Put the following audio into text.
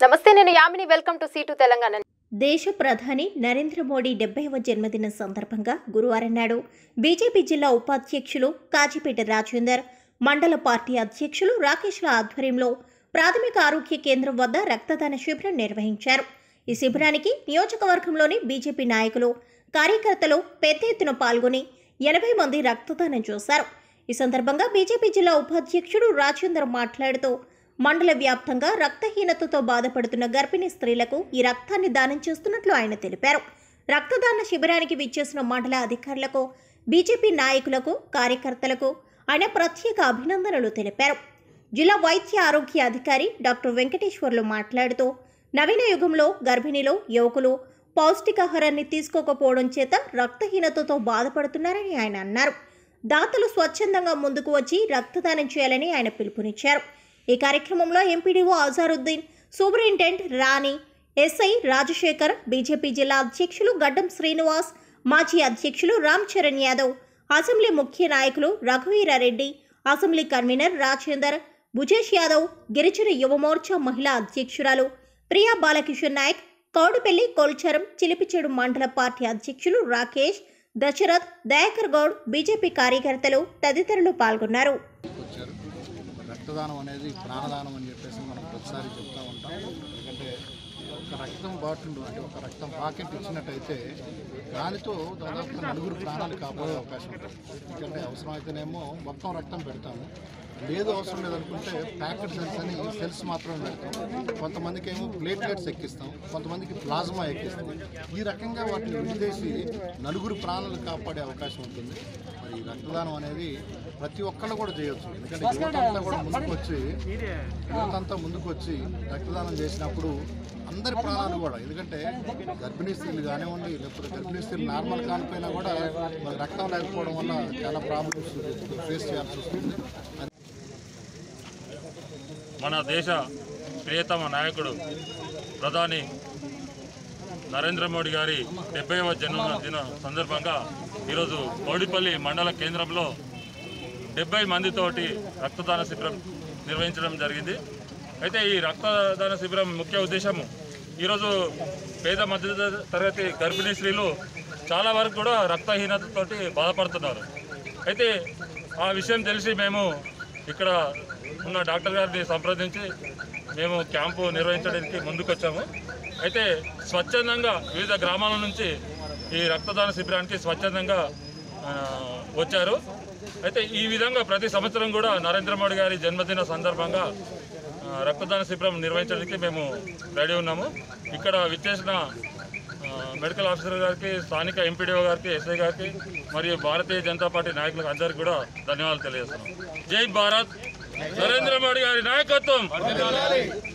నమస్తే నేను Yamini welcome to సీటు తెలంగాణ దేశ ప్రధాని నరేంద్ర మోడీ డెబ్బైవ జన్మదిన సందర్భంగా గురువారం నాడు బీజేపీ జిల్లా ఉపాధ్యక్షులు కాజీపేట రాజేందర్ మండల పార్టీ అధ్యక్షులు రాకేష్ల ఆధ్వర్యంలో ప్రాథమిక ఆరోగ్య కేంద్రం వద్ద రక్తదాన శిబిరం నిర్వహించారు ఈ శిబిరానికి నియోజకవర్గంలోని బీజేపీ నాయకులు కార్యకర్తలు పెద్ద ఎత్తున పాల్గొని ఎనభై మంది రక్తదానం చేశారు ఈ సందర్భంగా బీజేపీ జిల్లా ఉపాధ్యక్షుడు రాజేందర్ మాట్లాడుతూ మండల వ్యాప్తంగా రక్తహీనతతో బాధపడుతున్న గర్భిణీ స్త్రీలకు ఈ రక్తాన్ని దానం చేస్తున్నట్లు ఆయన తెలిపారు రక్తదాన శిబిరానికి విచ్చేసిన మండల అధికారులకు బీజేపీ నాయకులకు కార్యకర్తలకు ఆయన ప్రత్యేక అభినందనలు తెలిపారు జిల్లా వైద్య ఆరోగ్య అధికారి డాక్టర్ వెంకటేశ్వర్లు మాట్లాడుతూ నవీన యుగంలో గర్భిణీలు యువకులు పౌష్టికాహారాన్ని తీసుకోకపోవడం చేత రక్తహీనతతో బాధపడుతున్నారని ఆయన అన్నారు దాతలు స్వచ్ఛందంగా ముందుకు వచ్చి రక్తదానం చేయాలని ఆయన పిలుపునిచ్చారు ఈ కార్యక్రమంలో MPDO Azharuddin superintendent Rani SI Rajasekhar BJP జిల్లా అధ్యక్షులు గడ్డం శ్రీనివాస్ మాజీ అధ్యక్షులు రామ్ చరణ్ యాదవ్ అసెంబ్లీ ముఖ్య నాయకులు రఘువీరారెడ్డి అసెంబ్లీ కన్వీనర్ రాజేందర్ భుజేష్ యాదవ్ గిరిజన యువమోర్చా మహిళా అధ్యక్షురాలు ప్రియా బాలకిషన్ నాయక్ కౌడిపల్లి కొల్చరం చిలిపిచేడు మండల పార్టీ అధ్యక్షులు రాకేష్ దశరథ్ దయాకర్ గౌడ్ బీజేపీ కార్యకర్తలు తదితరులు పాల్గొన్నారు వచ్చారు రక్తదానం అనేది ప్రాణదానం అని చెప్పేసి మనం ప్రతిసారి చెప్తూ ఉంటాం ఎందుకంటే ఒక రక్తం బాటిల్ అంటే ఒక రక్తం పాకెట్ ఇచ్చినట్టయితే దానితో దాదాపు నలుగురు ప్రాణాలు కాపాడే అవకాశం ఉంటుంది ఎందుకంటే అవసరమైతేనేమో మొత్తం రక్తం పెడతాము లేదు అవసరం లేదనుకుంటే ప్యాకెట్ సెల్స్ అని సెల్స్ మాత్రమే పెడతాం కొంతమందికి ఏమో ప్లేట్లెట్స్ ఎక్కిస్తాం కొంతమందికి ప్లాజ్మా ఎక్కిస్తాం ఈ రకంగా వాటిని విడిదేసి నలుగురు ప్రాణాలు కాపాడే అవకాశం ఉంటుంది మరి ఈ రక్తదానం అనేది ప్రతి ఒక్కళ్ళు కూడా చేయొచ్చు ఎందుకంటే యువతంతా కూడా ముందుకు వచ్చి యువతంతా ముందుకు వచ్చి రక్తదానం చేసినప్పుడు అందరి ప్రాణాలు కూడా ఎందుకంటే గర్భిణీ స్త్రీలు కానివ్వండి లేకపోతే గర్భిణీ స్త్రీలు నార్మల్ కానిపోయినా కూడా మరి రక్తం లేకపోవడం వల్ల చాలా ప్రాబ్లమ్స్ ఫేస్ చేయాల్సి వస్తుంది మన దేశ ప్రియతమ నాయకుడు ప్రధాని నరేంద్ర మోడీ గారి డెబ్బైవ జన్మదిన సందర్భంగా ఈరోజు మౌడిపల్లి మండల కేంద్రంలో డెబ్బై మందితోటి రక్తదాన శిబిరం నిర్వహించడం జరిగింది అయితే ఈ రక్తదాన శిబిరం ముఖ్య ఉద్దేశము ఈరోజు పేద మధ్య తరగతి గర్భిణీ స్త్రీలు చాలా వరకు కూడా రక్తహీనతతోటి బాధపడుతున్నారు అయితే ఆ విషయం తెలిసి మేము ఇక్కడ ఉన్న డాక్టర్ గారిని సంప్రదించి మేము క్యాంపు నిర్వహించడానికి ముందుకొచ్చాము అయితే స్వచ్ఛందంగా వివిధ గ్రామాల నుంచి ఈ రక్తదాన శిబిరానికి స్వచ్ఛందంగా ఆ, వచ్చారు అయితే ఈ విధంగా ప్రతి సంవత్సరం కూడా నరేంద్ర మోడీ గారి జన్మదిన సందర్భంగా ఆ, రక్తదాన శిబిరం నిర్వహించడానికి మేము రెడీ ఉన్నాము ఇక్కడ విచ్చేసిన ఆ, మెడికల్ ఆఫీసర్ గారికి స్థానిక ఎంపీడీఓ గారికి ఎస్ఐ గారికి మరియు భారతీయ జనతా పార్టీ నాయకులకు అందరికీ కూడా ధన్యవాదాలు తెలియజేస్తున్నాం జై భారత్ నరేంద్ర మోడీ గారి నాయకత్వం